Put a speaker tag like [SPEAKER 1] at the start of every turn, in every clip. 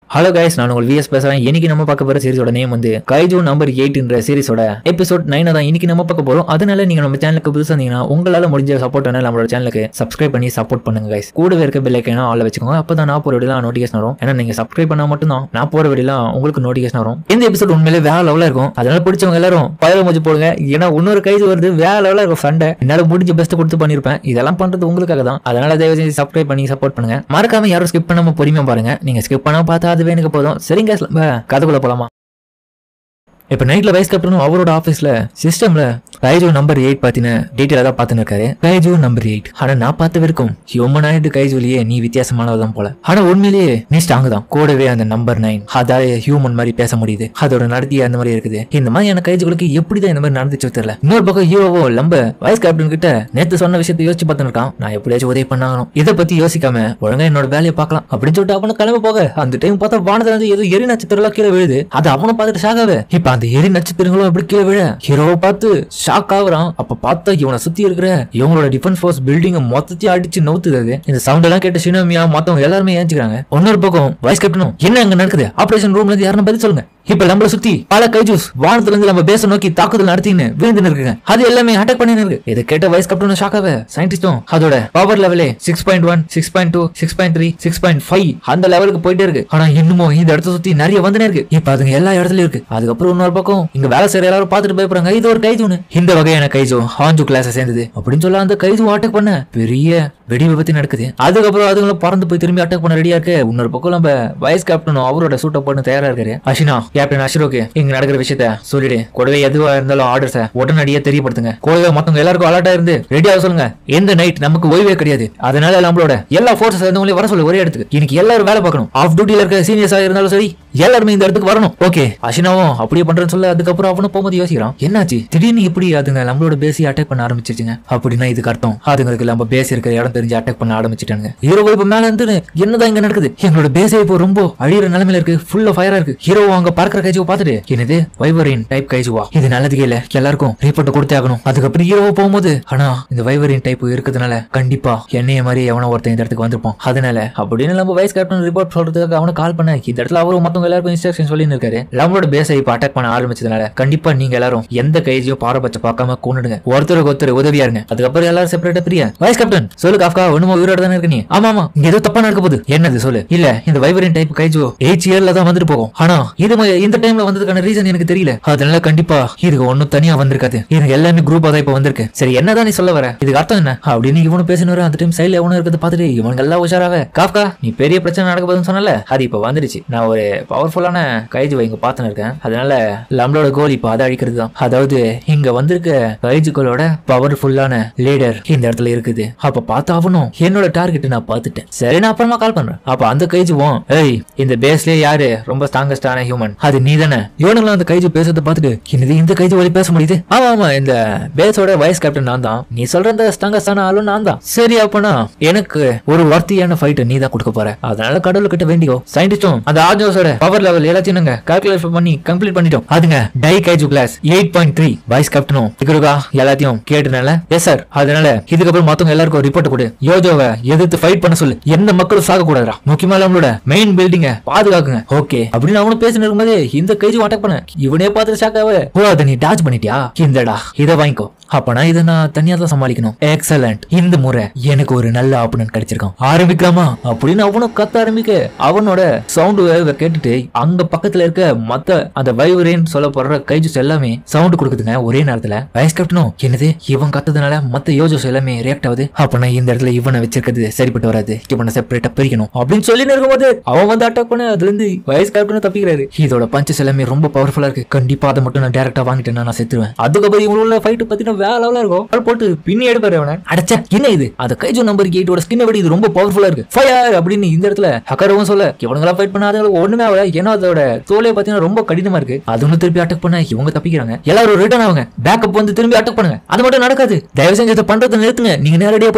[SPEAKER 1] Hello guys நான் உங்கள் vs பேசுறேன் இன்னைக்கு நம்ம பார்க்க போற சீரிஸோட நேம் வந்து கைஜோ நம்பர் எயிட்ன்ற சீரிஸோட எபிசோட் நைனை தான் இன்னைக்கு நம்ம பார்க்க போறோம் அதனால நீங்க நம்ம சேனலுக்கு புதுசா இருந்தீங்கன்னா உங்களால முடிஞ்ச சப்போர்ட் பண்ண நம்மளோட சேனலுக்கு சப்ஸ்கிரைப் பண்ணி சப்போர்ட் பண்ணுங்க கைஸ் கூடவே இருக்க பெல் ஐக்கனா ஆல்ல வச்சுக்கோங்க அப்பதான் நான் போற வீடியோ நோட்டிஃபிகேஷன் வரும் ஏன்னா நீங்க சப்ஸ்கிரைப் பண்ணா மட்டும் தான் நான் போற வீடியோ உங்களுக்கு நோட்டிஃபிகேஷன் வரும் இந்த எபிசோட் உண்மையிலே வேற லெவலா இருக்கும் அதனால பிடிச்சவங்க எல்லாரும் பதில மூச்சு போடுங்க ஏன்னா இன்னொரு கைது வருது வேற லெவலா இருக்கும் சண்டை என்னால முடிஞ்ச பெஸ்ட் கொடுத்து பண்ணிருப்பேன் இதெல்லாம் பண்றது உங்களுக்காக தான் அதனால தயவு செஞ்சு சப்ஸ்கிரைப் பண்ணி சப்போர்ட் பண்ணுங்க மறக்காம யாரும் ஸ்கிப் பண்ணாம பொறுமையா பாருங்க நீங்க ஸ்கிப் பண்ணாம பார்த்தா அதுவே எனக்கு போதும் சரிங்க நம்ம கதைக்குள்ள போலாமா இப்போ நைட்ல வைஸ் கேப்டனும் அவரோட ஆஃபீஸ்ல சிஸ்டம்ல கைஜோ நம்பர் எயிட் பாத்தீங்கன்னா டீட்டெயிலாக தான் பார்த்துன்னு இருக்காரு கைஜோ நம்பர் எயிட் ஆனா நான் பார்த்த வரைக்கும் ஹியூமன் ஆயிட்டு கைஜோலியே நீ வித்தியாசமானவதான் போல ஆனா உண்மையிலேயே நீ ஸ்ட்ராங் தான் கூடவே அந்த நம்பர் நைன் அதால ஹியூமன் மாதிரி பேச முடியுது அதோட நடத்தி அந்த மாதிரி இருக்குது இந்த மாதிரி எனக்கு கைஜுகளுக்கு எப்படிதான் இந்த மாதிரி நடந்துச்சு தெரியல இன்னொரு பக்கம் ஹீரோவோ நம்ம வைஸ் கேப்டன் கிட்ட நேத்து சொன்ன விஷயத்தை யோசிச்சு பார்த்துன்னு இருக்கான் நான் எப்படியாச்சும் உதவி பண்ணாகணும் இதை பத்தி யோசிக்காம ஒழுங்கா என்னோட வேலையை பார்க்கலாம் அப்படின்னு சொல்லிட்டு அவனை கிளம்ப போக அந்த டைம் பார்த்தா வானத்துல இருந்து ஏதோ எரி நட்சத்திரம் கீழே விழுது அது அவனும் பார்த்துட்டு ஷாக் ஆகுது இப்ப அந்த எரி நட்சத்திரங்களும் அப்படி கீழே விழ ஹீரோவை பார்த்து ஷாக் ஆகுறான் அப்ப பார்த்தா இவனை சுத்தி இருக்கிற இவங்களோட டிஃபென்ஸ் ஃபோர்ஸ் பில்டிங் மொத்தத்தையும் அடிச்சு நவுத்துது அது. இந்த சவுண்ட் எல்லாம் கேட்டு சினமியா மத்தவங்க எல்லாருமே ஏஞ்சுக்கிறாங்க இன்னொரு பக்கம் வைஸ் கேப்டனும் என்ன அங்க நடக்குது ஆபரேஷன் ரூம்ல இருந்து யாரும் பதில் சொல்லுங்க இப்ப நம்மள சுத்தி பல கைஜூஸ் வானத்துல இருந்து நம்ம பேச நோக்கி தாக்குதல் நடத்தின்னு விழுந்து இருக்குங்க அது எல்லாமே அட்டாக் பண்ணி இருக்கு இதை கேட்ட வைஸ் கேப்டன் ஷாக் ஆக சயின்டிஸ்டும் அதோட பவர் லெவலே six point one six point two six point three six point five அந்த லெவலுக்கு போயிட்டே இருக்கு ஆனா இன்னமும் இந்த இடத்த சுத்தி நிறைய வந்துனே இருக்கு இப்ப அதுங்க எல்லா இடத்துலயும் இருக்கு அதுக்கப்புறம் இன்னொரு பக்கம் இங்க வேலை செய்யற எல்லாரும் பார்த்துட்டு பயப்படுறாங்க இது ஒரு கைஜூனு இந்த வகையான கைஜோ ஹாஞ்சு கிளாஸ் சேர்ந்தது அப்படின்னு சொல்ல அந்த கைஜு அட்டாக் பண்ண பெரிய வெடி விபத்து நடக்குது அதுக்கப்புறம் அதுங்களை பறந்து போய் திரும்பி அட்டாக் பண்ண ரெடியா இருக்கு இன்னொரு பக்கம் நம்ம வைஸ் கேப்டனும் அவரோட சூட்டை பண்ண தயாரா இருக்காரு அஷினா கேப்டன் அஷ்ரோக்கு இங்க நடக்கிற விஷயத்த சொல்லிடு கூடவே எதுவா இருந்தாலும் ஆர்டர்ஸ உடனடியா தெரியப்படுத்துங்க கூடவே மத்தவங்க எல்லாருக்கும் அலர்ட்டா இருந்து ரெடியாக சொல்லுங்க எந்த நைட் நமக்கு ஓய்வே கிடையாது அதனால நம்மளோட எல்லா ஃபோர்ஸஸ் இருந்தவங்களையும் வர சொல்லு ஒரே இடத்துக்கு இன்னைக்கு எல்லாரும் வேலை பார்க்கணும் ஆஃப் டியூட்டில இருக்க சீனியர்ஸா இருந்தாலும் சரி எல்லாருமே இந்த இடத்துக்கு வரணும் ஓகே அஷினாவும் அப்படியே பண்றேன்னு சொல்ல அதுக்கப்புறம் அவனும் போகும்போது யோசிக்கிறான் என்னாச்சு திடீர்னு இப்படி அதுங்க நம்மளோட பேசி அட்டாக் பண்ண ஆரம்பிச்சிருச்சுங்க அப்படின்னா இதுக்கு அர்த்தம் அதுங்களுக்கு நம்ம பேஸ் இருக்கிற இடம் தெரிஞ்சு அட்டாக் பண்ண ஆரம்பிச்சிட்டாங்க ஹீரோ இப்ப மேல இருந்து என்னதான் இங்க நடக்குது எங்களோட பேஸே இப்போ ரொம்ப அழியிற நிலைமையில இருக்கு ஃபுல்லா ஃபயரா இருக்கு ஹீரோ அங்க பறக்கிற கைஜுவை பார்த்துட்டு என்னது வைவரின் டைப் கைஜுவா இது நல்லதுக்கே இல்ல எல்லாருக்கும் ரிப்போர்ட் கொடுத்தே ஆகணும் அதுக்கப்புறம் ஹீரோவை போகும்போது ஆனா இந்த வைவரின் டைப் இருக்கிறதுனால கண்டிப்பா என்னைய மாதிரி எவனோ ஒருத்தன் இந்த இடத்துக்கு வந்திருப்பான் அதனால அப்படின்னு நம்ம வைஸ் கேப்டன் ரிப்போர்ட் சொல்றதுக்காக அவனை கால் பண்ண இந்த இடத்துல அவரும் மத்தவங்க எல்லாருக்கும் இன்ஸ்ட்ரக்ஷன் சொல்லி இருக்காரு நம்மளோட பேஸை இப்ப அட்டாக் பண்ண ஆரம்பிச்சதுனால கண்டிப்பா நீங்க எல்லாரும் எந்த கைஜையும் பாரபட்சம் பார்க்காம கொண்டுடுங்க ஒருத்தருக்கு ஒருத்தர் உதவியா இருங்க அதுக்கப்புறம் எல்லாரும் செப்பரேட்டா பிரியா வைஸ் கேப்டன் சொல்லு காஃப்கா ஒண்ணுமோ உயிரோட தானே இருக்க நீ ஆமா ஆமா இங்க ஏதோ தப்பா நடக்க போகுது என்னது சொல்லு இல்ல இந்த வைவரின் டைப் கைஜோ எயிட் இயர்ல தான் வந்துட்டு போகும் ஆனா இது ம- இந்த டைம்ல வந்ததுக்கான ரீசன் எனக்கு தெரியல அதனால கண்டிப்பா இதுக்கு ஒண்ணும் தனியா வந்திருக்காது இது எல்லாமே குரூப்பா தான் இப்ப வந்திருக்கு சரி என்னதான் நீ சொல்ல வர இதுக்கு அர்த்தம் என்ன அப்படின்னு இவனு பேசினு வர அந்த டைம் சைடுல எவனும் இருக்கிறத பார்த்துட்டு இவனுங்க எல்லாம் உஷாராவ காஃப்கா நீ பெரிய பிரச்சனை நடக்க போகுதுன்னு சொன்னல அது இப்ப வந்துடுச்சு நான் ஒரு பவர்ஃபுல்லான கைஜுவை இங்க பார்த்துன்னு இருக்கேன் அதனால நம்மளோட கோல் இப்ப அதை அழிக்கிறது தான் அதாவது இங்க வந்திருக்க கைஜுக்களோட பவர்ஃபுல்லான லீடர் இந்த இடத்துல இருக்குது அப்ப பார்த்தாவணும் என்னோட டார்கெட் நான் பார்த்துட்டேன் சரி நான் அப்புறமா கால் பண்றேன் அப்ப அந்த கைஜுவும் ஏய் இந்த பேஸ்லயே யாரு ரொம்ப ஸ்ட்ராங்கஸ்டான ஹியூமன் அது நீ தானே இவனுங்களும் அந்த கைஜு பேசுறத பார்த்துட்டு என்னது இந்த கைஜு வழி பேச முடியுது ஆமா ஆமா இந்த பேஸோட வைஸ் கேப்டன் நான் தான் நீ சொல்ற இந்த ஸ்ட்ராங்கஸ்டான ஆளும் நான் தான் சரி அப்பனா எனக்கு ஒரு வர்த்தியான ஃபைட் நீ தான் கொடுக்க போற அதனால கடவுள் கிட்ட வேண்டிக்கோ சயின்டிஸ்டும் அந்த ஆர்ஜோஸோட பவர் லெவல் எல்லாத்தையும் நாங்க கால்குலேட் பண்ணி கம்ப்ளீட் பண்ணிட்டோம் அதுங்க டை kaiju class eight point three vice கேப்டனும் இக்கருகா எல்லாத்தையும் கேட்டனால எஸ் சார் அதனால இதுக்கப்புறம் மத்தவங்க எல்லாருக்கும் ரிப்போர்ட் கொடு யோஜோவை எதிர்த்து ஃபைட் பண்ண சொல்லு எந்த மக்களும் சாக கூடாதுடா முக்கியமா நம்மளோட மெயின் பில்டிங்க பாதுகாக்குங்க ஓகே அப்படின்னு அவனும் பேசிட்டு இருக்கும்போது இந்த கைஜும் அட்டாக் பண்ண இவனே பார்த்துட்டு ஷாக்காவ ஓ அதை நீ டாச் பண்ணிட்டியா இந்தடா இதை வாங்கிக்கோ அப்பனா இதை நான் தனியா தான் சமாளிக்கணும் எக்ஸலண்ட் இந்த முறை எனக்கு ஒரு நல்ல ஆப்பனன்ட் கிடைச்சிருக்கான் ஆரம்பிக்கலாமா அப்படின்னு அவனும் கத்த ஆரம்பிக்க அவனோட சவுண்டு கேட்டுட்டு அங்க பக்கத்துல இருக்க மத்த அந்த வைவரேன்னு சொல்லப்படுற கைஜூஸ் எல்லாமே சவுண்ட் கொடுக்குதுங்க ஒரே நேரத்துல வைஸ் கேப்டனும் என்னது இவன் கத்ததுனால மத்த யோஜோஸ் எல்லாமே ரியாக்ட் ஆகுது அப்பனா இந்த இடத்துல இவனை வச்சிருக்கிறது சரிப்பட்டு வராது இவனை செப்பரேட்டா பிரிக்கணும் அப்படின்னு சொல்லி இருக்கும்போது அவன் வந்து அட்டாக் பண்ண அதுல இருந்து வைஸ் கேப்டனும் தப்பிக்கிறாரு இதோட பஞ்சஸ் எல்லாமே ரொம்ப பவர்ஃபுல்லா இருக்கு கண்டிப்பா அதை மட்டும் நான் டேரக்டா வாங்கிட்டேன்னா நான் செத்துருவேன் அதுக்கப்புறம் இவங்களோட ஃபைட் பத்தின வேற லெவலா இருக்கும் அவள் போட்டு பின்னி எடுப்பாரு அவனை அடைச்ச என்ன இது அது கைஜோ நம்பர் எயிட்டோட ஸ்கின் விட இது ரொம்ப பவர்ஃபுல்லா இருக்கு ஃபயர் அப்படின்னு இந்த இடத்துல ஹக்கரவும் சொல்ல இவனுங்களா ஃபைட் பண்ண அதுங்களுக்கு ஒண்ணுமே ஆகல ஏன்னா அதோட தோலே பாத்தீங்கன்னா ரொம்ப கடினமா இருக்கு அது ஒண்ணு திருப்பி அட்டாக் பண்ண இவங்க தப்பிக்கிறாங்க எல்லாரும் ரிட்டர்ன் ஆகுங்க பேக்கப் வந்து திரும்பி அட்டாக் பண்ணுங்க அது மட்டும் நடக்காது தயவு செஞ்சு இதை பண்றதை நிறுத்துங்க நீங்க நேரடியா போய் அட்டாக் பண்ணாத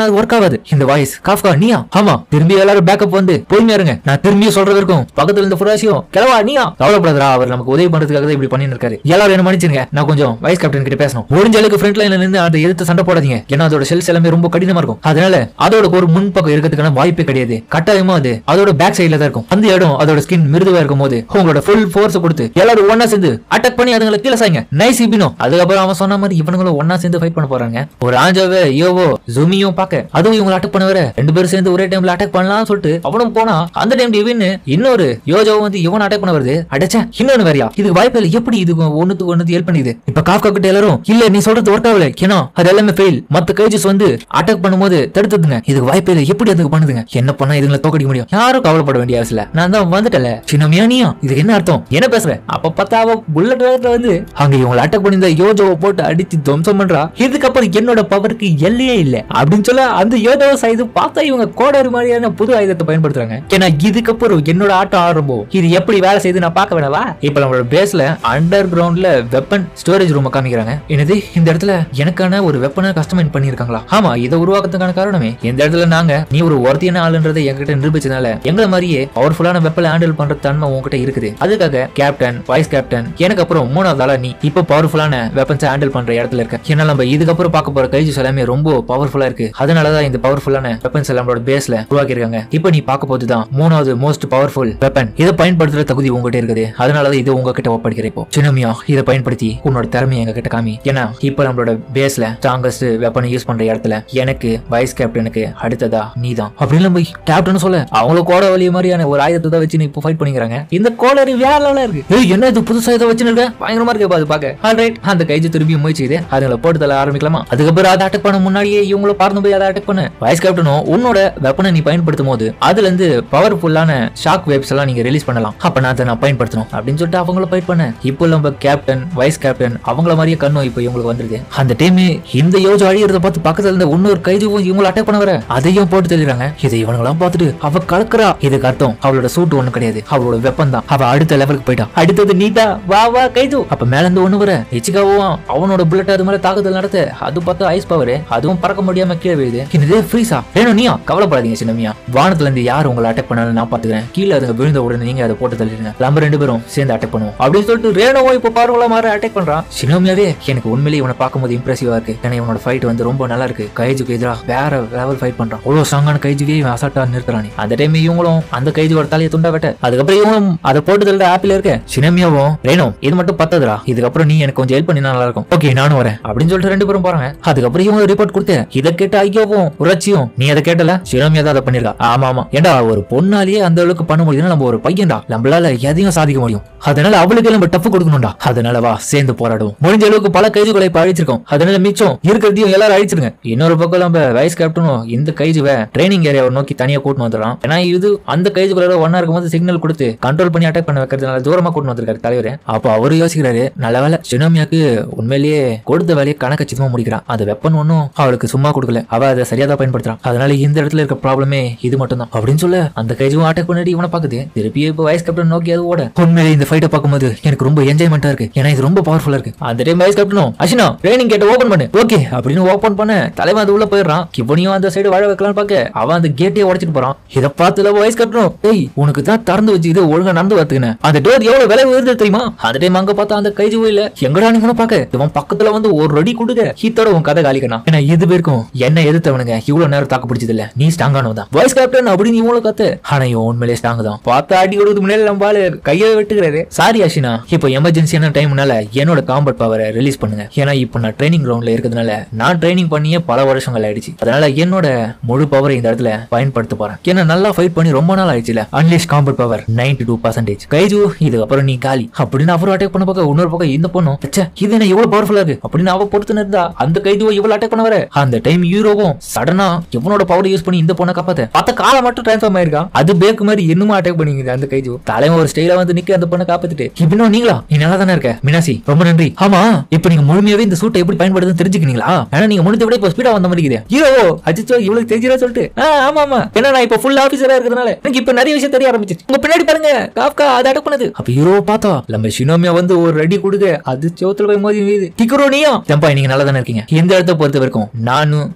[SPEAKER 1] அது ஒர்க் ஆகாது இந்த வாய்ஸ் காஃப்கா நீயா ஆமா திரும்பி எல்லாரும் பேக்கப் வந்து பொறுமையா இருங்க நான் திரும்பியும் சொல்றது இருக்கும் பக்கத்துல இருந்த புராசியும் கிளவா நீயா கவலைப்படாதரா அவர் நமக்கு உதவி பண்றதுக்காக தான் இப்படி பண்ணிட்டு இருக்காரு எல்லாரும் என்ன மன்னிச்சிருங்க நான் கொஞ்சம் வைஸ் கேப்டன் கிட்ட பேசணும் முடிஞ்ச அளவுக்கு ஃப்ரண்ட் லைன்ல நின்று அதை எதிர்த்து சண்டை போடாதீங்க ஏன்னா அதோட செல்ஸ் எல்லாமே ரொம்ப கடினமா இருக்கும் அதனால அதோட ஒரு முன் பக்கம் இருக்கிறதுக்கான வாய்ப்பே கிடையாது கட்டாயமா அது அதோட பேக் சைடுல தான் இருக்கும் அந்த இடம் அதோட ஸ்கின் மிருதுவா இருக்கும் போது உங்களோட ஃபுல் ஃபோர்ஸ் கொடுத்து எல்லாரும் ஒண்ணா சேர்ந்து அட்டாக் பண்ணி அதுங்களை கீழே சாய்ங்க நைஸ் இபினோ அதுக்கப்புறம் அவன் சொன்ன மாதிரி இவனுங்களும் ஒண்ணா சேர்ந்து ஃபைட் பண்ண போறாங்க ஒரு ஆஞ்சாவே யோவோ ஜூமியும் பார்க்க அதுவும் இவங்களை அட்டாக் பண்ண வர ரெண்டு பேரும் சேர்ந்து ஒரே டைம்ல அட்டாக் பண்ணலாம்னு சொல்லிட்டு அவனும் போனா அந்த டைம் இவன் இன்னொரு யோஜோவும் வந்து இவன் அட்டாக் பண்ண வருது அடச்சா இன்னொன்னு வேறையா இதுக்கு வாய்ப்பு இல்லை எப்படி இது ஒண்ணுத்துக்கு ஒண்ணுத்து ஹெல்ப் பண்ணிது இப்ப காஃப்கா கிட்ட எல்லாரும் இல்ல நீ சொல்றது ஒர்க் ஆகல ஏன்னா அது எல்லாமே ஃபெயில் மத்த கைஜஸ் வந்து அட்டாக் பண்ணும்போது தடுத்ததுங்க இதுக்கு வாய்ப்பே இல்லை எப்படி அதுக்கு பண்ணுதுங்க என்ன பண்ணா இதுங்களை தோக்கடிக்க முடியும் யாரும் கவலைப்பட வேண்டிய அவசியம் இல்ல நான் தான் வந்துட்டல சின்னமியா நீயா இதுக்கு என்ன அர்த்தம் என்ன பேசுற அப்ப பார்த்தா அவ புல்லட் வேகத்துல வந்து அங்க இவங்களை அட்டாக் பண்ணி இந்த யோஜோவை போட்டு அடிச்சு துவம்சம் பண்றா இதுக்கப்புறம் என்னோட பவருக்கு எல்லையே இல்ல அப்படின்னு சொல்ல அந்த யோஜோவை செய்து பார்த்தா இவங்க கோடரி மாதிரியான புது ஆயுதத்தை பயன்படுத்துறாங்க ஏன்னா இதுக்கப்புறம் என்னோட ஆட்டம் ஆரம்பம் இது எப்படி வேலை செய்து நான் பார்க்க வேணவா இப்ப நம்மளோட பேஸ்ல அண்டர் கிரவுண்ட்ல வெப்பன் ஸ்டோரேஜ் ரூம் காமிக்கிறாங்க என்னது இந்த இடத்துல எனக்கான ஒரு வெப்பனை கஸ்டமைன் பண்ணிருக்காங்களா ஆமா இதை உருவாக்கத்துக்கான காரணமே இந்த இடத்துல நாங்க நீ ஒரு ஒருத்தியான ஆளுன்றதை என்கிட்ட நிரூபிச்சதுனால எங்களை மாதிரியே பவர்ஃபுல்லான வெப்பனை ஹேண்டில் பண்ற தன்மை உங்ககிட்ட இருக்குது அதுக்காக கேப்டன் வைஸ் கேப்டன் எனக்கு அப்புறம் மூணாவது ஆளா நீ இப்போ பவர்ஃபுல்லான வெப்பன்ஸ் ஹேண்டில் பண்ற இடத்துல இருக்க ஏன்னா நம்ம இதுக்கப்புறம் பார்க்க போற கைஜஸ் எல்லாமே ரொம்ப பவர்ஃபுல்லா இருக்கு அதனாலதான் இந்த பவர்ஃபுல்லான வெப்பன்ஸ் எல்லாம் நம்மளோட பேஸ்ல உருவாக்கியிருக்காங்க இப்போ நீ பார்க்க போதுதான் மூணாவது மோஸ்ட் பவர்ஃபுல் வெப்பன் இதை பயன்படுத்துற தகுதி உங்ககிட்ட இருக்குது அதனாலதான் இது உங்ககிட்ட ஒப்படைக்கிறேன் இப்போ சின்னமியா இதை பயன்படுத்தி உன்னோட திறமையை எங்க கிட்ட காமி ஏன்னா இப்போ நம்மளோட பேஸ்ல ஸ்ட்ராங்கஸ்ட் வெப்பனை யூஸ் பண்ற இடத்துல எனக்கு வைஸ் கேப்டனுக்கு அடுத்ததா நீ தான் அப்படின்னு நம்ம கேப்டன் சொல்ல அவங்கள கோட வழி மாதிரியான ஒரு ஆயுதத்தை தான் வச்சு நீ இப்போ ஃபைட் பண்ணிக்கிறாங்க இந்த கோளரி வேற லெவலா இருக்கு ஏய் என்ன இது புதுசா இதை வச்சுன்னு இருக்க பயங்கரமா இருக்கு அது பாக்க ஆல்ரைட் அந்த கைஜி திரும்பி முயற்சி இது அதுல போட்டு தள்ள ஆரம்பிக்கலாமா அதுக்கப்புறம் அதை அட்டாக் பண்ண முன்னாடியே இவங்கள பறந்து போய் அதை அட்டாக் பண்ண வைஸ் கேப்டனும் உன்னோட வெப்பனை நீ பயன்படுத்தும் போது அதுல இருந்து பவர்ஃபுல்லான ஷாக் வேவ்ஸ் எல்லாம் நீங்க ரிலீஸ் பண்ணலாம் அப்ப நான் அதை நான் பயன்படுத்தணும் அப்படின்னு சொல்லிட்டு அவங்கள ஃபைட் பண்ண இப்போ நம்ம கேப்டன் வைஸ் கேப்டன் அவங்கள மாதிரியே கண்ணும் இப்போ இவங்களுக்கு வந்துருது அந்த டைம் இந்த யோஜா அழியறத பார்த்து பக்கத்துல இருந்த இன்னொரு கைதுவும் இவங்களை அட்டாக் பண்ண வர அதையும் போட்டு தெளிறாங்க இதை இவனுங்களாம் பார்த்துட்டு அவ கலக்குறா இதுக்கு அர்த்தம் அவளோட சூட் ஒண்ணு கிடையாது அவளோட வெப்பன் தான் அவ அடுத்த லெவலுக்கு போயிட்டா அடுத்தது நீதா வா வா கைது அப்ப மேல இருந்து ஒண்ணு வர இச்சிகாவும் அவனோட புல்லட் அது மேல தாக்குதல் நடத்த அது பார்த்தா ஐஸ் பவர் அதுவும் பறக்க முடியாம கீழே விழுது இது ஃப்ரீஸா வேணும் நீயா கவலைப்படாதீங்க சின்னமியா வானத்துல இருந்து யார் உங்களை அட்டாக் பண்ணாலும் நான் பாத்துக்கிறேன் கீழே அதுங்க விழுந்த உடனே நீங்க அதை போட்டு தள்ளிடுங்க நம்ம ரெண்டு பேரும் சேர்ந்து அட்டாக் பண்ணுவோம் அப்படின்னு சொல்லிட்டு ரேனோவோ இப்போ பார்வலா மாற அட்டாக் பண்றான் சின்னமியாவே எனக்கு உண்மையிலேயே இவனை பார்க்கும்போது இம்ப்ரெசிவா இருக்கு ஏன்னா இவனோட ஃபைட் வந்து ரொம்ப நல்லா இருக்கு கைஜுக்கு எதிராக வேற லெவல் ஃபைட் பண்றான் அவ்வளவு ஸ்ட்ராங்கான கைஜுவே இவன் அசால்ட்டா நிறுத்துறானே அந்த டைம் இவங்களும் அந்த கைஜுவோட தலையை துண்டா வெட்ட அதுக்கப்புறம் இவங்களும் அதை போட்டு தள்ளுற ஆப்பிள் இருக்க சினமியாவும் ரேனோ இது மட்டும் பத்ததுடா இதுக்கப்புறம் நீ எனக்கு கொஞ்சம் ஹெல்ப் பண்ணினா நல்லா இருக்கும் ஓகே நானும் வரேன் அப்படின்னு சொல்லிட்டு ரெண்டு பேரும் போறாங்க அதுக்கப்புறம் இவங்க ரிப்போர்ட் கொடுத்து இதை கேட்ட ஐயோவும் உரட்சியும் நீ அதை கேட்டல சினமியா தான் அதை பண்ணிருக்கா ஆமா ஆமா ஏண்டா ஒரு பொண்ணாலேயே அந்த அளவுக்கு பண்ண முடியும்னா நம்ம ஒரு பையன்டா நம்மளால எதையும் சாதிக்க முடியும் அதனால அவளுக்கு நம்ம டஃப் கொடுக்கணும்டா அதனால வா சேர்ந்து போராடுவோம் முடிஞ்ச அளவுக்கு பல கைதுகளை இப்ப அழிச்சிருக்கோம் அதனால மிச்சம் இருக்கிறதையும் எல்லாரும் அழிச்சிருங்க இன்னொரு பக்கம் நம்ம வைஸ் கேப்டனும் இந்த கைஜுவை ட்ரைனிங் ஏரியாவை நோக்கி தனியா கூட்டு வந்துடலாம் ஏன்னா இது அந்த கைஜுகளோட ஒன்னா இருக்கும்போது சிக்னல் கொடுத்து கண்ட்ரோல் பண்ணி அட்டாக் பண்ண வைக்கிறதுனால தூரமா கூட்டு வந்திருக்காரு தலைவர் அப்போ அவரு யோசிக்கிறாரு நல்ல வேலை சினோமியாக்கு உண்மையிலேயே கொடுத்த வேலையை கணக்கு சித்தமா முடிக்கிறான் அந்த வெப்பன் ஒன்றும் அவளுக்கு சும்மா கொடுக்கல அவ அதை சரியா தான் பயன்படுத்துறான் அதனால இந்த இடத்துல இருக்க ப்ராப்ளமே இது மட்டும் தான் அப்படின்னு சொல்ல அந்த கைஜுவும் அட்டாக் பண்ணிட்டு இவனை பாக்குது திருப்பி இப்போ வைஸ் கேப்டன் நோக்கி அது ஓட உண்மையிலே இந்த ஃபைட்டை பார்க்கும்போது எனக்கு ரொம்ப என்ஜாய்மெண்டா இருக்கு ஏன்னா இது ரொம்ப பவர்ஃபுல்லா இருக்கு அந்த டைம் வைஸ் கேப்டனும் அஷினா ட்ரைனிங் கேட்ட ஓபன் பண்ணு ஓகே அப்படின்னு ஓபன் பண்ண தலைவன் அது உள்ள போயிடுறான் இவனையும் அந்த சைடு வாழ வைக்கலாம்னு பார்க்க அவன் அந்த கேட்டையே உடைச்சிட்டு போறான் இதை பார்த்துல வைஸ் கேப்டனும் ஏய் உனக்கு தான் திறந்து வச்சு இது ஒழுங்கா நடந்து வரத்துக்குன்னு அந்த டோர் எவ்வளவு விலை உயர்ந்து தெரியுமா அந்த டைம் அங்க பார்த்தா அந்த கைஜு இல்ல எங்கடா நீங்க பாக்க இவன் பக்கத்துல வந்து ஒரு ரெடி கொடுக்க ஹீத்தோட உன் கதை காலிக்கணும் ஏன்னா இது பேருக்கும் என்ன எதிர்த்தவனுங்க இவ்வளவு நேரம் தாக்கு பிடிச்சது இல்ல நீ ஸ்ட்ராங்கானவன் தான் வைஸ் கேப்டன் அப்படின்னு இவங்களும் கத்து ஆனா இவன் உண்மையிலே ஸ்ட்ராங் தான் பார்த்தா அடி கொடுத்து முன்னாடி நம்ம ஆளு கையை வெட்டுகிறாரு சாரி அஷினா இப்போ எமர்ஜென்சியான டைம்னால என்னோட காம்பட் பவரை ரிலீஸ் பண்ணுங்க ஏன்னா இப்போ நான் ட்ரைனிங் கிரவுண்ட்ல இருக்கிறதுனால நான் ட்ரைனிங் பண்ணியே பல வருஷங்கள் ஆயிடுச்சு அதனால என்னோட முழு பவரை இந்த இடத்துல பயன்படுத்த போறேன் ஏன்னா நல்லா ஃபைட் பண்ணி ரொம்ப நாள் ஆயிடுச்சுல unleash combat power ninety two percentage kaiju இதுக்கப்புறம் நீ காலி அப்படின்னு அப்புறம் அட்டாக் பண்ண பக்கம் இன்னொரு பக்கம் இந்த பொண்ணும் ச்சே, இது என்ன இவ்வளவு பவர்ஃபுல்லா இருக்கு அப்படின்னு அவ பொறுத்து இருந்தா அந்த கைதுவை இவ்வளவு அட்டாக் பண்ண வர அந்த டைம் ஹீரோவும் சடனா இவனோட பவர் யூஸ் பண்ணி இந்த பொண்ணை காப்பாத்த பார்த்த காலை மட்டும் ட்ரான்ஸ்ஃபார்ம் ஆயிருக்கான் அது பேக்கு மாதிரி இன்னுமா அட்டாக் பண்ணிக்குது அந்த கைஜு தலைவன் ஒரு ஸ்டைலா வந்து நிக்க அந்த பொண்ணை காப்பாத்திட்டு இப்படின்னு நீங்களா நீ நல்லா தானே இருக்க மினாசி ரொம்ப நன்றி ஆமா இப்ப நீங்க முழுமையாவே இந்த சூட்டை எப்படி பயன்படுத்துன்னு தெரிஞ்சுக்கினீங்களா ஏன்னா நீங்க முடிஞ்ச விட இப்ப ஸ்பீடா வந்த மாதிரி இருக்குது ஹீரோ அச்சிச்சோ இவ்வளவு தெரிஞ்சிரா சொல்லிட்டு ஆ, ஆமா ஆமா ஏன்னா நான் இப்ப ஃபுல் ஆபீசரா இருக்கிறதுனால எனக்கு இப்ப நிறைய விஷயம் தெரிய ஆரம்பிச்சிச்சு உங்க பின்னாடி பாருங்க காப்கா அதை அடக் பண்ணது அப்ப ஹீரோ பார்த்தா நம்ம ஷினோமியா வந்து ஒரு ரெடி கொடுக்க அது சோத்துல போய் மோதி வீது கிக்குரோ நீயா தெம்பா நீங்க நல்லா தானே இருக்கீங்க இந்த இடத்த பொறுத்த வரைக்கும் நானும் ரேனும்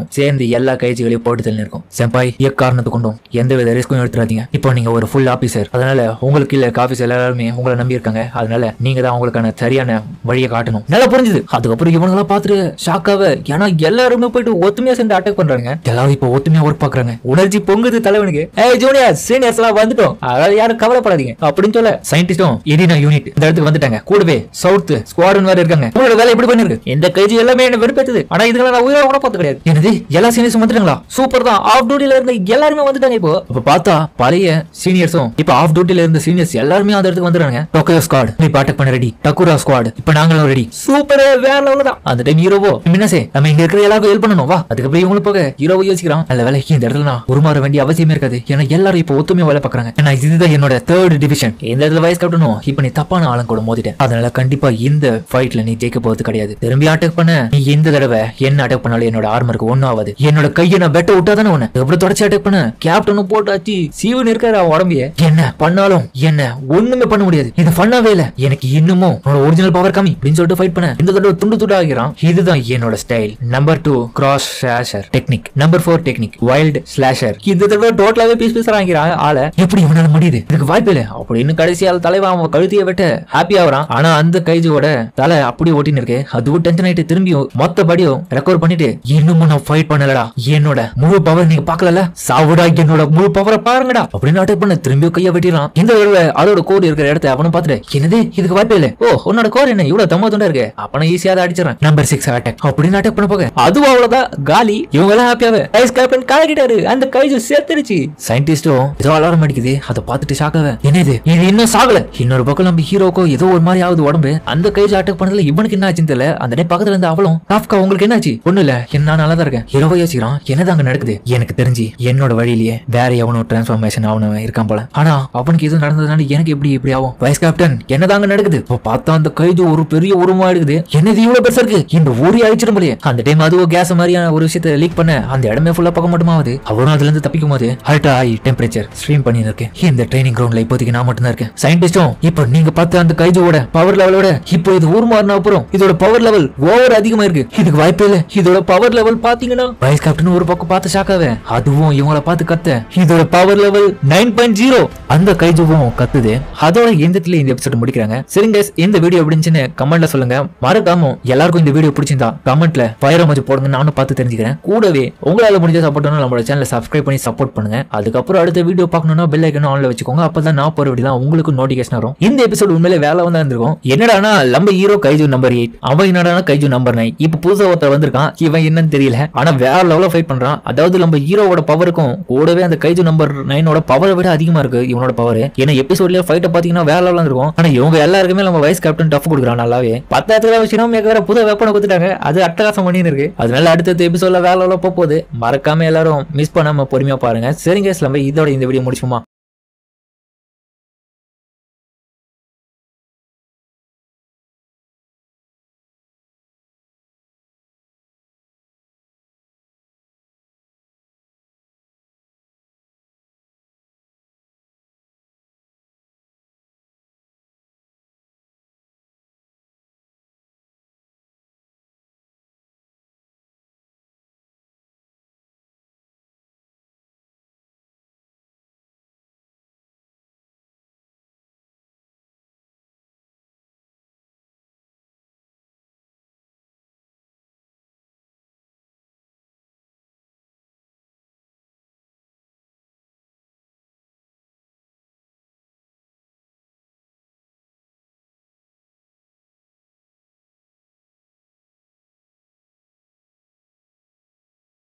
[SPEAKER 1] சேர்ந்து எல்லா கைஜிகளையும் போட்டு தள்ளி இருக்கும் செம்பாய் எக்காரணத்து கொண்டும் எந்த வித ரிஸ்க்கும் எடுத்துறாதீங்க இப்போ நீங்க ஒரு ஃபுல் ஆபீசர் அதனால உங்களுக்கு இல்ல ஆபீஸ் எல்லாருமே உங்களை நம்பி இருக்காங்க அதனால நீங்க தான் உங்களுக்கான சரியான வழியை காட்டணும் நல்லா புரிஞ்சுது அதுக்கப்புறம் இவங்கெல்லாம் பார்த்துட்டு ஷாக்காவ ஏன்னா எல்லாருமே போயிட்டு ஒத்துமையா சேர்ந்து அட்டாக் பண்றாங்க எல்லாரும் இப்போ ஒத்துமையா ஒர்க் பாக்குறாங்க உணர்ச்சி பொங்குது தலைவனுக்கு ஏய் ஜூனியர் சீனியர்ஸ் எல்லாம் வந்துட்டோம் அதாவது யாரும் கவலைப்படாதீங்க அப்படின்னு சொல்ல சயின்டிஸ்டும் எடினா யூனிட் இந்த இடத்துக்கு வந்துட்டாங்க கூடவே சவுத் ஸ்குவாடன் வேற இருக்காங்க உங்களோட வேலை எப்படி பண்ணிருக்கு இந்த கைஜி எல்லாமே என்ன வெறுப்பேத்துது ஆனா இதுல நான் உயிரை கூட பார்த்து கிடையாது என்னது எல்லா சீனியர்ஸும் வந்துட்டாங்களா சூப்பர் தான் ஆஃப் டியூட்டில இருந்த எல்லாருமே வந்துட்டாங்க இப்போ இப்ப பார்த்தா பழைய சீனியர்ஸும் இப்ப ஆஃப் டியூட்டில இருந்த சீனியர்ஸ் எல்லாருமே அந்த இடத்துக்கு வந்துடுறாங்க டோக்கியோ ஸ்குவாட் இப்ப அட்டாக் பண்ண ரெடி டக்குரா ஸ்குவாட் இப்ப நாங்களும் ரெடி சூப்பர் வேற லெவல் தான் அந்த டைம் ஹீரோவோ மின்னசே நம்ம இங்க இருக்கிற எல்லாருக்கும் ஹெல்ப் பண்ணணும் வா அதுக்கப்புறம் இவங்களும் போக ஹீரோவை யோசிக்கிறான் நல்ல வேலை இந்த இடத்துல நான் உருமாற வேண்டிய அவசியமே இருக்காது ஏன்னா எல்லாரும் இப்போ ஒத்துமையா வேலை பாக்குறாங்க ஏன்னா இதுதான் என்னோட தேர்ட் டிவிஷன் இந்த இடத்துல வயசு கட்டணும் இப்ப நீ தப்பான ஆளும் கூட மோதிட்டேன் அதனால கண்டிப்பா இந்த ஃபைட்ல நீ ஜெயிக்க போறது கிடையாது திரும்பி அட்டாக் பண்ண நீ இந்த தடவை என்ன அட்டாக் பண்ணாலும் என்னோட ஆர்மருக்கு ஒண்ணும் ஆகாது என்னோட கையை நான் பெட்ட விட்டா தானே ஒண்ணு எப்படி தொடர்ச்சி அட்டாக் பண்ண கேப்டனும் போட்டாச்சு சீவன் இருக்காரு அவன் உடம்பிய என்ன பண்ணாலும் என்ன ஒண்ணுமே பண்ண முடியாது இது ஃபன்னாவே இல்ல எனக்கு இன்னமும் உன்னோட ஒரிஜினல் பவர் கம்மி அப்படின்னு சொல்லிட்டு ஃபைட் பண்ண இந்த தடவை துண்டு துண்டு ஆகிறான் இதுதான் என்னோட style number two cross slasher technique number four technique wild slasher இந்த தடவை டோட்டலாவே பீஸ் பீஸ் ஆகிறான் ஆளை எப்படி இவனால முடியுது இதுக்கு வாய்ப்பு இல்ல அப்படின்னு கடைசியால் தலைவன் அவன் கழுத்திய விட்டு ஹாப்பி ஆகுறான் ஆனா அந்த கைஜோட தலை அப்படியே ஓட்டின்னு இருக்கு அதுவும் டென்ஷன் ஆயிட்டு திரும்பியும் மொத்தபடியும் ரெக்கவர் பண்ணிட்டு இன்னமும் நான் ஃபைட் பண்ணலடா என்னோட முழு பவர் நீங்க பாக்கல சாவுடா என்னோட முழு பவரை பாருங்கடா அப்படின்னு அட்டாக் பண்ண திரும்பியும் கைய வெட்டிடுறான் இந்த தடவை அதோட கோர் இருக்கிற இடத்த அவனும் பார்த்துட்டு என்னது இதுக்கு வாய்ப்பு இல்ல ஓ உன்னோட கோர் என்ன இவ்வளவு தம்ம துண்டா இருக்கு அப்ப நான் ஈஸியா அடிச்சிடறேன் நம்பர் சிக்ஸ் அட்டாக் அப்படின்னு அட்டாக் பண்ண போக அதுவும் அவ்வளவுதான் காலி இவங்க எல்லாம் ஹாப்பியாவே ஐஸ் கேப்டன் காலகிட்டாரு அந்த கைஜு சேர்த்துருச்சு சயின்டிஸ்டும் ஏதோ அலாரம் அடிக்குது அதை பார்த்துட்டு ஷாக்காக என்னது இது இன்னும் சாகல இன்னொரு பக்கம் நம்ம ஹீரோக்கோ ஏதோ ஒரு மாதிரி ஆகுது உடம்பு அந்த கைஜு அட்டாக் பண்ணதுல இவனுக்கு என்ன ஆச்சுன்னு தெரியல அந்த டைம் பக்கத்துல இருந்து அவளும் காஃப்கா உங்களுக்கு என்னாச்சு ஒண்ணு இல்ல என்ன நான் நல்லா தான் இருக்கேன் ஹீரோவை யோசிக்கிறான் என்னதான் அங்க நடக்குது எனக்கு தெரிஞ்சு என்னோட வழியிலேயே வேற எவனோ டிரான்ஸ்ஃபார்மேஷன் அவனவன் இருக்கான் போல ஆனா அவனுக்கு எதுவும் நடந்ததுனால எனக்கு எப்படி இப்படி ஆகும் வைஸ் கேப்டன் என்னதாங்க நடக்குது இப்போ பார்த்தா அந்த கைது ஒரு பெரிய உருவமா எடுக்குது என்னது இவ்வளவு பெருசா இருக்கு இந்த ஊரே அழிச்சிடும் போலயே அந்த டைம் அதுவும் கேஸ் மாதிரியான ஒரு விஷயத்தை லீக் பண்ண அந்த இடமே ஃபுல்லா பக்கம் மட்டுமாவது அவரும் அதுல இருந்து தப்பிக்கும் போது அல்ட்ரா ஹை டெம்பரேச்சர் ஸ்ட்ரீம் பண்ணி இருக்கேன் இந்த ட்ரைனிங் கிரவுண்ட்ல இப்போதைக்கு நான் மட்டும் தான் இருக்கேன் சயின்டிஸ்டும் இப்போ நீங்க பார்த்த அந்த கைஜோட பவர் லெவலோட இப்போ இது ஊர் மாறின அப்புறம் இதோட பவர் லெவல் ஓவர் அதிகமா இருக்கு இதுக்கு வாய்ப்பே இல்ல இதோட பவர் லெவல் பாத்தீங்கன்னா வைஸ் கேப்டன் ஒரு பக்கம் பார்த்து ஷாக்காவே அதுவும் இவங்கள பார்த்து கத்த இதோட power level nine point zero அந்த கைஜுவும் கத்துது அதோட எந்தத்துல இந்த எபிசோட் முடிக்கிறாங்க சரிங்க guys, இந்த வீடியோ எப்படிச்சுன்னு கமெண்ட்ல சொல்லுங்க மறக்காம எல்லாருக்கும் இந்த வீடியோ பிடிச்சிருந்தா கமெண்ட்ல ஃபயர் அமச்சு போடுங்க நானும் பார்த்து தெரிஞ்சுக்கிறேன் கூடவே உங்களால முடிஞ்ச சப்போர்ட் பண்ணணும் நம்மளோட சேனலை சப்ஸ்கிரைப் பண்ணி சப்போர்ட் பண்ணுங்க அதுக்கப்புறம் அடுத்த வீடியோ பார்க்கணும்னா பெல் ஐக்கன் ஆன்ல வச்சுக்கோங்க அப்பதான் நான் போற வீடியோ உங்களுக்கு நோட்டிஃபிகேஷன் வரும் இந்த எபிசோட் உண்மையிலே வேலை வந்து இருந்திருக்கும் என்னடானா நம்ம ஹீரோ கைஜு நம்பர் எயிட் அவன் என்னடானா கைஜு நம்பர் நைன் இப்ப புதுசா ஒருத்தர் வந்திருக்கான் இவன் என்னன்னு தெரியல ஆனா வேற லெவலில் ஃபைட் பண்றான் அதாவது நம்ம ஹீரோவோட பவருக்கும் கூடவே அந்த கைஜு நம்பர் நைனோட பவரை விட அதிகமா இருக்கு இவனோட பவர் ஏன்னா எபிசோட்லயே ஃபைட்டை பாத்தீங்கன்னா வேற லெவலில் இருக்கும் ஆனா இவங்க எல்லாருக்குமே நம்ம வைஸ் கேப்டன் டஃப் கொடுக்குறான் நல்லாவே பத்தாயிரத்துல வச்சுனா வேற புது வெப்பனை கொடுத்துட்டாங்க அது அட்டகாசம் பண்ணின்னு இருக்கு அதனால அடுத்தடுத்த எபிசோட்ல வேற லெவலில் போகுது மறக்காம எல்லாரும் மிஸ் பண்ணாம பொறுமையா பாருங்க சரிங்க நம்ம இதோட இந்த வீடியோ முடிச்சுமா